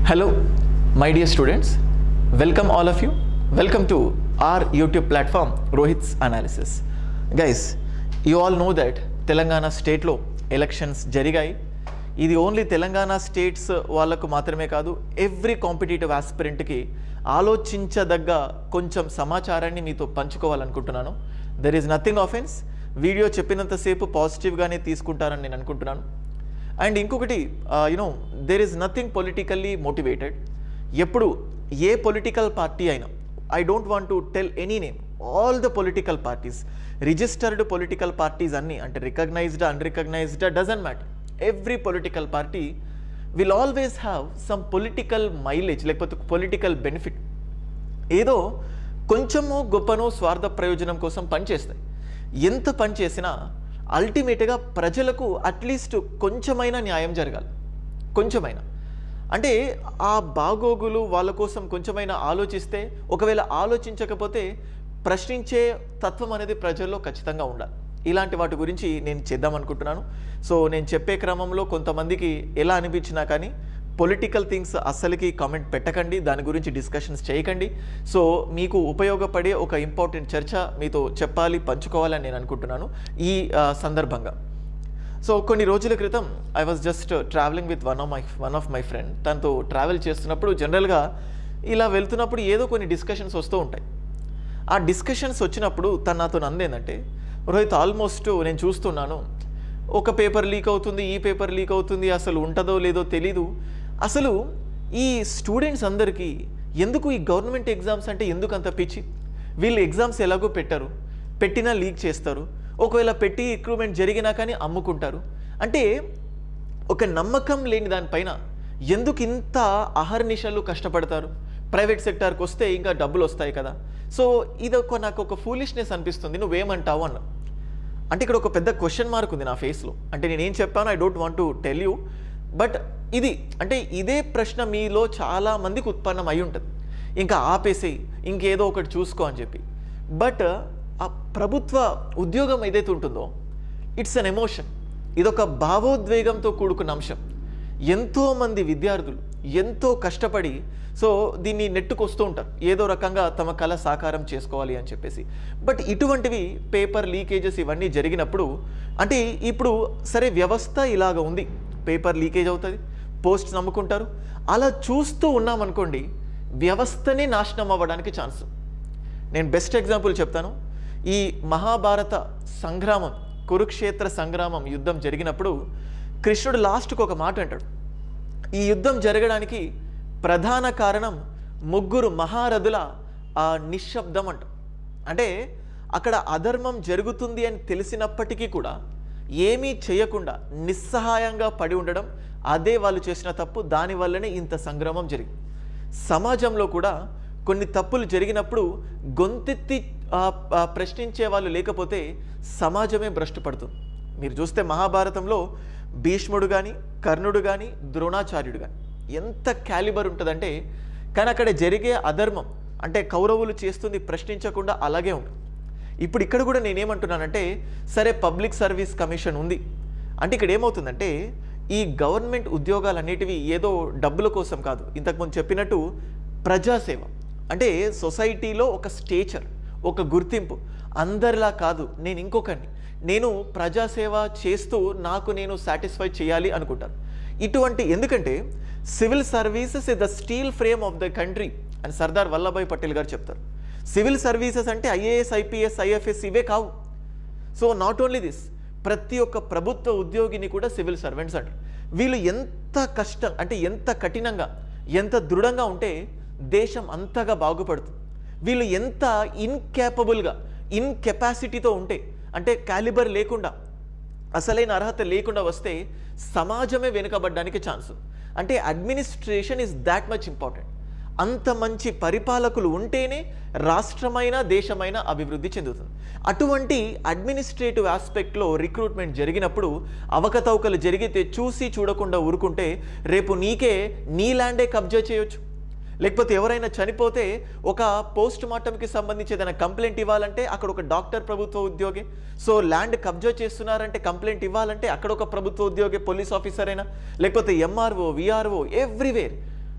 Hello, my dear students. Welcome all of you. Welcome to our YouTube platform, Rohit's Analysis. Guys, you all know that Telangana స్టేట్లో elections జరిగాయి ఇది only Telangana states వాళ్ళకు మాత్రమే కాదు every competitive ఆస్పిరెంట్కి ఆలోచించదగ్గ కొంచెం సమాచారాన్ని మీతో పంచుకోవాలనుకుంటున్నాను there is nothing offence video చెప్పినంతసేపు పాజిటివ్గానే తీసుకుంటారని నేను అనుకుంటున్నాను అండ్ ఇంకొకటి you know there is nothing politically motivated ఎప్పుడు ఏ పొలిటికల్ పార్టీ అయినా I don't want to tell any name all the political parties registered political parties అన్నీ అంటే recognised unrecognised doesn't matter every political party will always have some political mileage లేకపోతే political benefit ఏదో కొంచెమో గొప్పనో స్వార్థ ప్రయోజనం కోసం పనిచేస్తాయి ఎంత పని చేసినా అల్టిమేట్గా ప్రజలకు అట్లీస్ట్ కొంచెమైనా న్యాయం జరగాలి కొంచెమైనా అంటే ఆ బాగోగులు వాళ్ళ కోసం కొంచెమైనా ఆలోచిస్తే ఒకవేళ ఆలోచించకపోతే ప్రశ్నించే తత్వం అనేది ప్రజల్లో ఖచ్చితంగా ఉండాలి ఇలాంటి వాటి గురించి నేను చేద్దాం అనుకుంటున్నాను సో నేను చెప్పే క్రమంలో కొంతమందికి ఎలా అనిపించినా కానీ పొలిటికల్ థింగ్స్ అస్సలకి కామెంట్ పెట్టకండి దాని గురించి డిస్కషన్స్ చేయకండి సో మీకు ఉపయోగపడే ఒక ఇంపార్టెంట్ చర్చ మీతో చెప్పాలి పంచుకోవాలని నేను అనుకుంటున్నాను ఈ ఆ, సందర్భంగా సో కొన్ని రోజుల క్రితం I was just travelling with one of my one of my friend తనతో ట్రావెల్ చేస్తున్నప్పుడు జనరల్గా ఇలా వెళ్తున్నప్పుడు ఏదో కొన్ని డిస్కషన్స్ వస్తూ ఉంటాయి ఆ డిస్కషన్స్ వచ్చినప్పుడు తను నాతో అందేందంటే రోహిత్ ఆల్మోస్ట్ నేను చూస్తున్నాను ఒక పేపర్ లీక్ అవుతుంది ఈ పేపర్ లీక్ అవుతుంది అసలు ఉంటుందో లేదో తెలీదు అసలు ఈ స్టూడెంట్స్ అందరికీ ఎందుకు ఈ గవర్నమెంట్ ఎగ్జామ్స్ అంటే ఎందుకు అంత పిచ్చి వీళ్ళు ఎగ్జామ్స్ ఎలాగో పెట్టరు పెట్టినా లీక్ చేస్తారు ఒకవేళ పెట్టి రిక్రూట్మెంట్ జరిగినా కానీ అమ్ముకుంటారు అంటే ఒక నమ్మకం లేని దానిపైన ఎందుకు ఇంత అహర్నిశలు కష్టపడతారు ప్రైవేట్ సెక్టార్కి వస్తే ఇంకా డబ్బులు వస్తాయి కదా సో ఇది ఒక నాకు ఒక ఫూలిష్నెస్ అనిపిస్తుంది నువ్వేమంటావు అన్న అంటే ఇక్కడ ఒక పెద్ద క్వశ్చన్ మార్క్ ఉంది నా ఫేస్లో అంటే నేనేం చెప్పాను I don't want to tell you but ఇది అంటే ఇదే ప్రశ్న మీలో చాలా మందికి ఉత్పన్నం అయి ఉంటుంది ఇంకా ఆపేసేయి ఇంకేదో ఒకటి చూసుకో అని చెప్పి బట్ ఆ ప్రభుత్వ ఉద్యోగం ఏదైతే ఉంటుందో ఇట్స్ అన్ ఎమోషన్ ఇదొక భావోద్వేగంతో కూడుకున్న అంశం ఎంతోమంది విద్యార్థులు ఎంతో కష్టపడి సో దీన్ని నెట్టుకొస్తూ ఉంటారు ఏదో రకంగా తమ కళ సాకారం చేసుకోవాలి అని చెప్పేసి బట్ ఇటువంటివి పేపర్ లీకేజెస్ ఇవన్నీ జరిగినప్పుడు అంటే ఇప్పుడు సరే వ్యవస్థ ఇలాగ ఉంది పేపర్ లీకేజ్ అవుతుంది పోస్ట్ నమ్ముకుంటారు అలా చూస్తూ ఉన్నామనుకోండి వ్యవస్థనే నాశనం అవ్వడానికి ఛాన్స్ నేను బెస్ట్ ఎగ్జాంపుల్ చెప్తాను ఈ మహాభారత సంగ్రామం కురుక్షేత్ర సంగ్రామం యుద్ధం జరిగినప్పుడు కృష్ణుడు లాస్ట్కి ఒక మాట అంటాడు ఈ యుద్ధం జరగడానికి ప్రధాన కారణం ముగ్గురు మహారథుల ఆ నిశ్శబ్దం అంట అంటే అక్కడ అధర్మం జరుగుతుంది అని తెలిసినప్పటికీ కూడా ఏమీ చేయకుండా నిస్సహాయంగా పడి ఉండడం అదే వాళ్ళు చేసిన తప్పు దానివల్లనే ఇంత సంగ్రామం జరిగింది సమాజంలో కూడా కొన్ని తప్పులు జరిగినప్పుడు గొంతెత్తి ఆ, ఆ, ప్రశ్నించే వాళ్ళు లేకపోతే సమాజమే భ్రష్టు పడుతుంది మీరు చూస్తే మహాభారతంలో భీష్ముడు కానీ కర్ణుడు కానీ ద్రోణాచార్యుడు కానీ ఎంత క్యాలిబర్ ఉంటుందంటే కానీ అక్కడ జరిగే అధర్మం అంటే కౌరవులు చేస్తుంది ప్రశ్నించకుండా అలాగే ఉంటుంది ఇప్పుడు ఇక్కడ కూడా నేనేమంటున్నానంటే సరే పబ్లిక్ సర్వీస్ కమిషన్ ఉంది అంటే ఇక్కడ ఏమవుతుందంటే ఈ గవర్నమెంట్ ఉద్యోగాలన్నిటివి ఏదో డబ్బుల కోసం కాదు ఇంతకుముందు చెప్పినట్టు ప్రజాసేవ అంటే సొసైటీలో ఒక స్టేచర్ ఒక గుర్తింపు అందరిలా కాదు నేను ఇంకొకరిని నేను ప్రజాసేవ చేస్తూ నాకు నేను సాటిస్ఫై చేయాలి అనుకుంటాను ఇటువంటి ఎందుకంటే civil services is the steel frame of the country అని సర్దార్ వల్లభాయ్ పటేల్ గారు చెప్తారు సివిల్ సర్వీసెస్ అంటే ఐఏఎస్ ఐపీఎస్ ఐఎఫ్ఎస్ ఇవే కావు సో నాట్ ఓన్లీ దిస్ ప్రతి ఒక్క ప్రభుత్వ ఉద్యోగిని కూడా సివిల్ సర్వెంట్స్ అంటారు వీళ్ళు ఎంత కష్టం అంటే ఎంత కఠినంగా ఎంత దృఢంగా ఉంటే దేశం అంతగా బాగుపడుతుంది వీళ్ళు ఎంత ఇన్కేపబుల్గా ఇన్కెపాసిటీతో ఉంటే అంటే క్యాలిబర్ లేకుండా అసలైన అర్హత లేకుండా వస్తే సమాజమే వెనుకబడడానికి ఛాన్స్ ఉంది. అంటే administration is that much important అంత మంచి పరిపాలకులు ఉంటేనే రాష్ట్రమైన దేశమైన అభివృద్ధి చెందుతుంది అటువంటి అడ్మినిస్ట్రేటివ్ ఆస్పెక్ట్లో రిక్రూట్మెంట్ జరిగినప్పుడు అవకతవకలు జరిగితే చూసి చూడకుండా ఊరుకుంటే రేపు నీకే నీ ల్యాండే కబ్జా చేయొచ్చు లేకపోతే ఎవరైనా చనిపోతే ఒక పోస్ట్ మార్టంకి సంబంధించి ఏదైనా కంప్లైంట్ ఇవ్వాలంటే అక్కడ ఒక డాక్టర్ ప్రభుత్వ ఉద్యోగి సో ల్యాండ్ కబ్జా చేస్తున్నారంటే కంప్లైంట్ ఇవ్వాలంటే అక్కడ ఒక ప్రభుత్వ ఉద్యోగి పోలీస్ ఆఫీసర్ అయినా లేకపోతే ఎంఆర్ఓ విఆర్ఓ ఎవ్రీవేర్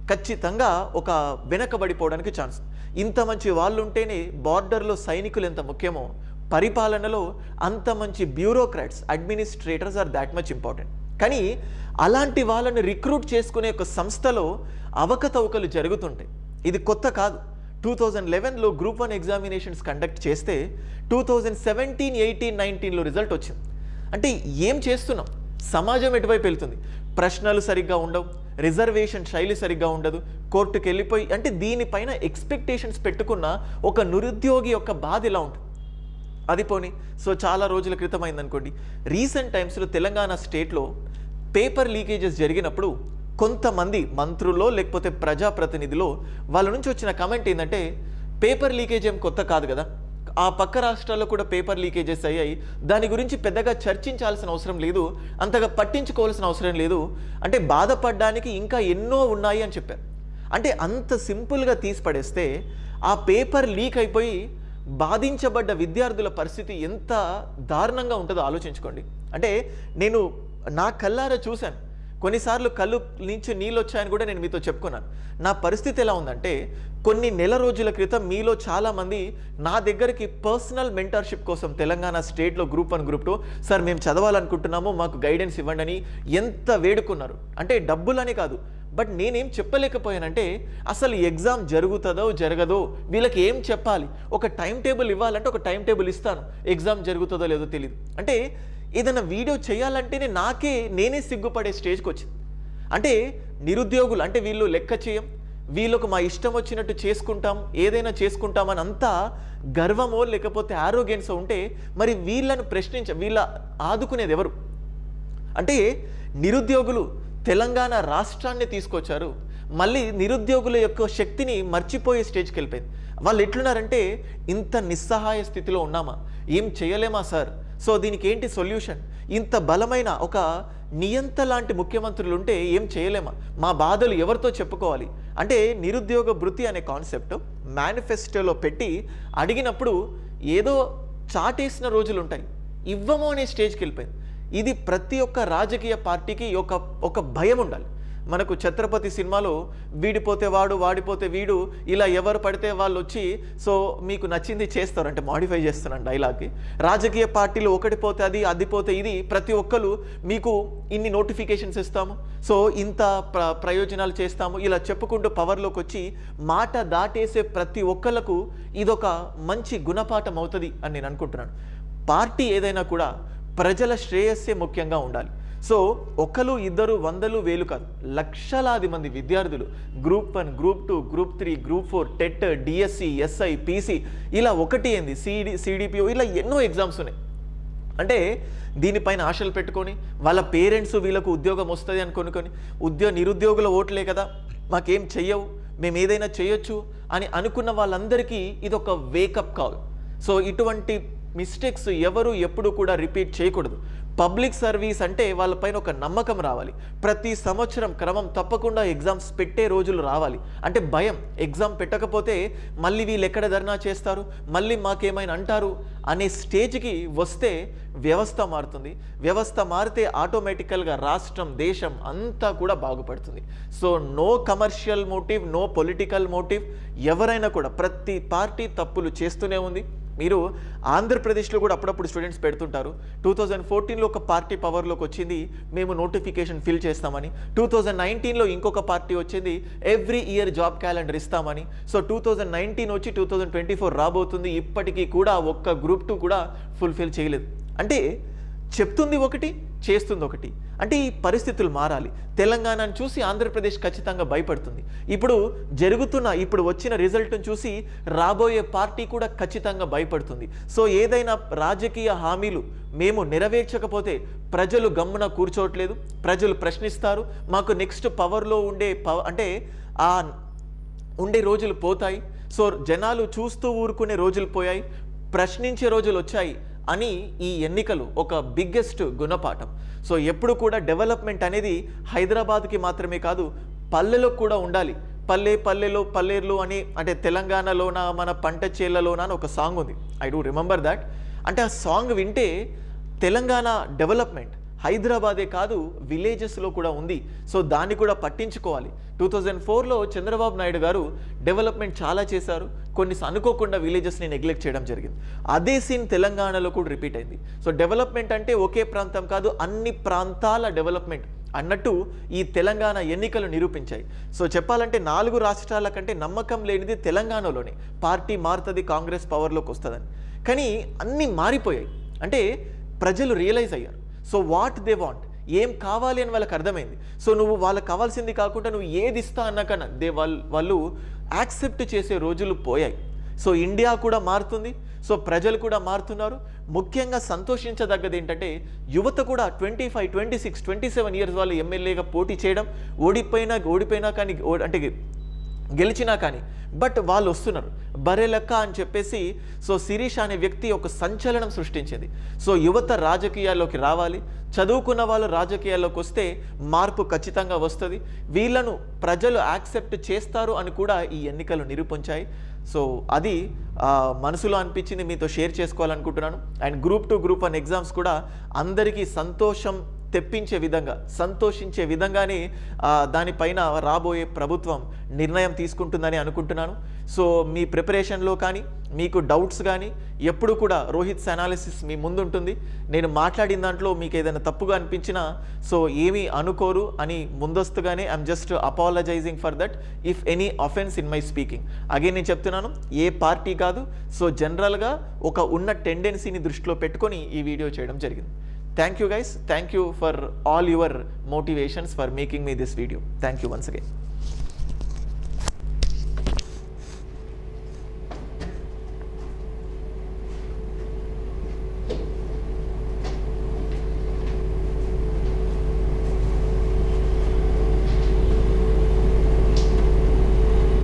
ఖచ్చితంగా ఒక వెనకబడిపోవడానికి ఛాన్స్ ఇంత మంచి వాళ్ళు ఉంటేనే బార్డర్లో సైనికులు ఎంత ముఖ్యమో పరిపాలనలో అంత మంచి bureaucrats administrators are that much important కానీ అలాంటి వాళ్ళని రిక్రూట్ చేసుకునే ఒక సంస్థలో అవకతవకలు జరుగుతుంటాయి ఇది కొత్త కాదు టూ థౌజండ్ లెవెన్లో గ్రూప్ వన్ ఎగ్జామినేషన్స్ కండక్ట్ చేస్తే టూ థౌజండ్ సెవెంటీన్ ఎయిటీన్ నైన్టీన్లో రిజల్ట్ వచ్చింది అంటే ఏం చేస్తున్నాం సమాజం ఎటువైపు వెళ్తుంది ప్రశ్నలు సరిగ్గా ఉండవు రిజర్వేషన్ శైలి సరిగ్గా ఉండదు కోర్టుకు వెళ్ళిపోయి అంటే దీనిపైన ఎక్స్పెక్టేషన్స్ పెట్టుకున్న ఒక నిరుద్యోగి యొక్క బాధ ఇలా ఉంటుంది అది పోని సో చాలా రోజుల క్రితం అయిందనుకోండి రీసెంట్ టైమ్స్లో తెలంగాణ స్టేట్లో పేపర్ లీకేజెస్ జరిగినప్పుడు కొంతమంది మంత్రుల్లో లేకపోతే ప్రజాప్రతినిధిలో వాళ్ళ నుంచి వచ్చిన కమెంట్ ఏంటంటే పేపర్ లీకేజ్ ఏం కొత్త కాదు కదా ఆ పక్క రాష్ట్రాల్లో కూడా పేపర్ లీకేజెస్ అయ్యాయి దాని గురించి పెద్దగా చర్చించాల్సిన అవసరం లేదు అంతగా పట్టించుకోవాల్సిన అవసరం లేదు అంటే బాధపడడానికి ఇంకా ఎన్నో ఉన్నాయి అని చెప్పారు అంటే అంత సింపుల్గా తీసి పడేస్తే ఆ పేపర్ లీక్ అయిపోయి బాధించబడ్డ విద్యార్థుల పరిస్థితి ఎంత దారుణంగా ఉంటుందో ఆలోచించుకోండి అంటే నేను నా కల్లారా చూశాను కొన్నిసార్లు కళ్ళు నుంచి నీళ్ళు వచ్చాయని కూడా నేను మీతో చెప్పుకున్నాను నా పరిస్థితి ఎలా ఉందంటే కొన్ని నెల రోజుల క్రితం మీలో చాలామంది నా దగ్గరికి పర్సనల్ మెంటర్షిప్ కోసం తెలంగాణ స్టేట్లో group one group two sir మేము చదవాలనుకుంటున్నాము మాకు గైడెన్స్ ఇవ్వండి అని ఎంత వేడుకున్నారు అంటే డబ్బులని కాదు బట్ నేనేం చెప్పలేకపోయానంటే అసలు ఎగ్జామ్ జరుగుతుందో జరగదో వీళ్ళకి ఏం చెప్పాలి ఒక టైం టేబుల్ ఇవ్వాలంటే ఒక టైం టేబుల్ ఇస్తాను ఎగ్జామ్ జరుగుతుందో లేదో తెలియదు అంటే ఏదైనా వీడియో చేయాలంటేనే నాకే నేనే సిగ్గుపడే స్టేజ్కి వచ్చింది అంటే నిరుద్యోగులు అంటే వీళ్ళు లెక్క చేయం వీళ్ళకు మా ఇష్టం వచ్చినట్టు చేసుకుంటాం ఏదైనా చేసుకుంటామని అంతా గర్వమో లేకపోతే ఆరోగ్యన్సో ఉంటే మరి వీళ్ళను ప్రశ్నించ వీళ్ళ ఆదుకునేది ఎవరు అంటే నిరుద్యోగులు తెలంగాణ రాష్ట్రాన్ని తీసుకొచ్చారు మళ్ళీ నిరుద్యోగుల యొక్క శక్తిని మర్చిపోయే స్టేజ్కి వెళ్ళిపోయింది వాళ్ళు ఎట్లున్నారంటే ఇంత నిస్సహాయ స్థితిలో ఉన్నామా ఏం చేయలేమా సార్ సో దీనికి ఏంటి సొల్యూషన్ ఇంత బలమైన ఒక నియంత లాంటి ముఖ్యమంత్రులు ఉంటే ఏం చేయలేమా మా బాధలు ఎవరితో చెప్పుకోవాలి అంటే నిరుద్యోగ భృతి అనే కాన్సెప్ట్ మేనిఫెస్టోలో పెట్టి అడిగినప్పుడు ఏదో చాటేసిన రోజులు ఉంటాయి ఇవ్వము అనే స్టేజ్కి వెళ్ళిపోయింది ఇది ప్రతి ఒక్క రాజకీయ పార్టీకి ఒక ఒక భయం ఉండాలి మనకు ఛత్రపతి సినిమాలో వీడిపోతే వాడు వాడిపోతే వీడు ఇలా ఎవరు పడితే వాళ్ళు వచ్చి సో మీకు నచ్చింది చేస్తారు అంటే మాడిఫై చేస్తున్నాను డైలాగ్కి రాజకీయ పార్టీలు ఒకటి పోతే అది అది పోతే ఇది ప్రతి ఒక్కరు మీకు ఇన్ని నోటిఫికేషన్స్ ఇస్తాము సో ఇంత ప్ర ప్రయోజనాలు చేస్తాము ఇలా చెప్పుకుంటూ పవర్లోకి వచ్చి మాట దాటేసే ప్రతి ఒక్కళ్ళకు ఇదొక మంచి గుణపాఠం అవుతుంది అని నేను అనుకుంటున్నాను పార్టీ ఏదైనా కూడా ప్రజల శ్రేయస్సే ముఖ్యంగా ఉండాలి సో ఒకరు ఇద్దరు వందలు వేలు కాదు లక్షలాది మంది విద్యార్థులు group one group two group three group four TET DSC SI PC ఇలా ఒకటి ఏంది సిడి సిడిపిఓ ఇలా ఎన్నో ఎగ్జామ్స్ ఉన్నాయి అంటే దీనిపైన ఆశలు పెట్టుకొని వాళ్ళ పేరెంట్స్ వీళ్ళకు ఉద్యోగం వస్తుంది అని కొనుక్కొని ఉద్యోగ నిరుద్యోగుల ఓట్లే కదా మాకేం చెయ్యవు మేము ఏదైనా చేయొచ్చు అని అనుకున్న వాళ్ళందరికీ ఇది ఒక వేకప్ కాల్ సో ఇటువంటి మిస్టేక్స్ ఎవరు ఎప్పుడు కూడా రిపీట్ చేయకూడదు పబ్లిక్ సర్వీస్ అంటే వాళ్ళపైన ఒక నమ్మకం రావాలి ప్రతి సంవత్సరం క్రమం తప్పకుండా ఎగ్జామ్స్ పెట్టే రోజులు రావాలి అంటే భయం ఎగ్జామ్ పెట్టకపోతే మళ్ళీ వీళ్ళు ఎక్కడ ధర్నా చేస్తారు మళ్ళీ మాకేమైనా అంటారు అనే స్టేజ్కి వస్తే వ్యవస్థ మారుతుంది వ్యవస్థ మారితే ఆటోమేటికల్గా రాష్ట్రం దేశం అంతా కూడా బాగుపడుతుంది so no commercial motive no political motive ఎవరైనా కూడా ప్రతి పార్టీ తప్పులు చేస్తూనే ఉంది మీరు ఆంధ్రప్రదేశ్లో కూడా అప్పుడప్పుడు స్టూడెంట్స్ పెడుతుంటారు టూ థౌజండ్ ఫోర్టీన్లో ఒక పార్టీ పవర్లోకి వచ్చింది మేము నోటిఫికేషన్ ఫిల్ చేస్తామని టూ థౌజండ్ నైన్టీన్లో ఇంకొక పార్టీ వచ్చింది ఎవ్రీ ఇయర్ జాబ్ క్యాలెండర్ ఇస్తామని సో టూ థౌజండ్ నైన్టీన్ వచ్చి టూ థౌజండ్ ట్వంటీ ఫోర్ రాబోతుంది ఇప్పటికీ కూడా ఒక్క గ్రూప్ టూ కూడా ఫుల్ఫిల్ చేయలేదు అంటే చెప్తుంది ఒకటి చేస్తుంది ఒకటి అంటే ఈ పరిస్థితులు మారాలి తెలంగాణను చూసి ఆంధ్రప్రదేశ్ ఖచ్చితంగా భయపడుతుంది ఇప్పుడు జరుగుతున్న ఇప్పుడు వచ్చిన రిజల్ట్ను చూసి రాబోయే పార్టీ కూడా ఖచ్చితంగా భయపడుతుంది సో ఏదైనా రాజకీయ హామీలు మేము నెరవేర్చకపోతే ప్రజలు గమ్మున కూర్చోవట్లేదు ప్రజలు ప్రశ్నిస్తారు మాకు నెక్స్ట్ పవర్లో ఉండే పవ అంటే ఆ ఉండే రోజులు పోతాయి సో జనాలు చూస్తూ ఊరుకునే రోజులు పోయాయి ప్రశ్నించే రోజులు వచ్చాయి అని ఈ ఎన్నికలు ఒక బిగ్గెస్ట్ గుణపాఠం సో ఎప్పుడు కూడా డెవలప్మెంట్ అనేది హైదరాబాద్కి మాత్రమే కాదు పల్లెలో కూడా ఉండాలి పల్లె పల్లెలో పల్లెర్లు అని అంటే తెలంగాణలోన మన పంట చేళ్లలోన అని ఒక సాంగ్ ఉంది ఐ డూ రిమెంబర్ దాట్ అంటే ఆ సాంగ్ వింటే తెలంగాణ డెవలప్మెంట్ హైదరాబాదే కాదు విలేజెస్లో కూడా ఉంది సో దాన్ని కూడా పట్టించుకోవాలి టూ థౌజండ్ ఫోర్లో చంద్రబాబు నాయుడు గారు డెవలప్మెంట్ చాలా చేశారు కొన్ని అనుకోకుండా విలేజెస్ని నెగ్లెక్ట్ చేయడం జరిగింది అదే సీన్ తెలంగాణలో కూడా రిపీట్ అయింది సో డెవలప్మెంట్ అంటే ఒకే ప్రాంతం కాదు అన్ని ప్రాంతాల డెవలప్మెంట్ అన్నట్టు ఈ తెలంగాణ ఎన్నికలు నిరూపించాయి సో చెప్పాలంటే నాలుగు రాష్ట్రాల కంటే నమ్మకం లేనిది తెలంగాణలోనే పార్టీ మారుతుంది కాంగ్రెస్ పవర్లోకి వస్తుందని కానీ అన్నీ మారిపోయాయి అంటే ప్రజలు రియలైజ్ అయ్యారు సో వాట్ దే వాంట్ ఏం కావాలి అని వాళ్ళకి అర్థమైంది సో నువ్వు వాళ్ళకి కావాల్సింది కాకుండా నువ్వు ఏది ఇస్తా అన్నాకన్నా దే వాళ్ళు వాళ్ళు యాక్సెప్ట్ చేసే రోజులు పోయాయి సో ఇండియా కూడా మారుతుంది సో ప్రజలు కూడా మారుతున్నారు ముఖ్యంగా సంతోషించదగ్గది ఏంటంటే యువత కూడా twenty five twenty six twenty seven years వాళ్ళు ఎమ్మెల్యేగా పోటీ చేయడం ఓడిపోయినా ఓడిపోయినా కానీ ఓ- అంటే గెలిచినా కానీ బట్ వాళ్ళు వస్తున్నారు బరే లెక్క అని చెప్పేసి సో శిరీష్ అనే వ్యక్తి ఒక సంచలనం సృష్టించింది సో యువత రాజకీయాల్లోకి రావాలి చదువుకున్న వాళ్ళు రాజకీయాల్లోకి వస్తే మార్పు ఖచ్చితంగా వస్తుంది వీళ్ళను ప్రజలు యాక్సెప్ట్ చేస్తారు అని కూడా ఈ ఎన్నికలు నిరూపించాయి సో అది ఆ, మనసులో అనిపించింది మీతో షేర్ చేసుకోవాలనుకుంటున్నాను and group two group one exams కూడా అందరికీ సంతోషం తెప్పించే విధంగా సంతోషించే విధంగానే ఆ, దానిపైన రాబోయే ప్రభుత్వం నిర్ణయం తీసుకుంటుందని అనుకుంటున్నాను సో మీ ప్రిపరేషన్లో కానీ మీకు డౌట్స్ కానీ ఎప్పుడు కూడా రోహిత్స్ అనాలిసిస్ మీ ముందుంటుంది నేను మాట్లాడిన దాంట్లో మీకు ఏదైనా తప్పుగా అనిపించినా సో ఏమీ అనుకోరు అని ముందస్తుగానే I'm just apologising for that if any offence in my speaking again నేను చెప్తున్నాను ఏ పార్టీ కాదు సో జనరల్గా ఒక ఉన్న టెండెన్సీని దృష్టిలో పెట్టుకొని ఈ వీడియో చేయడం జరిగింది thank you guys thank you for all your motivations for making me this video thank you once again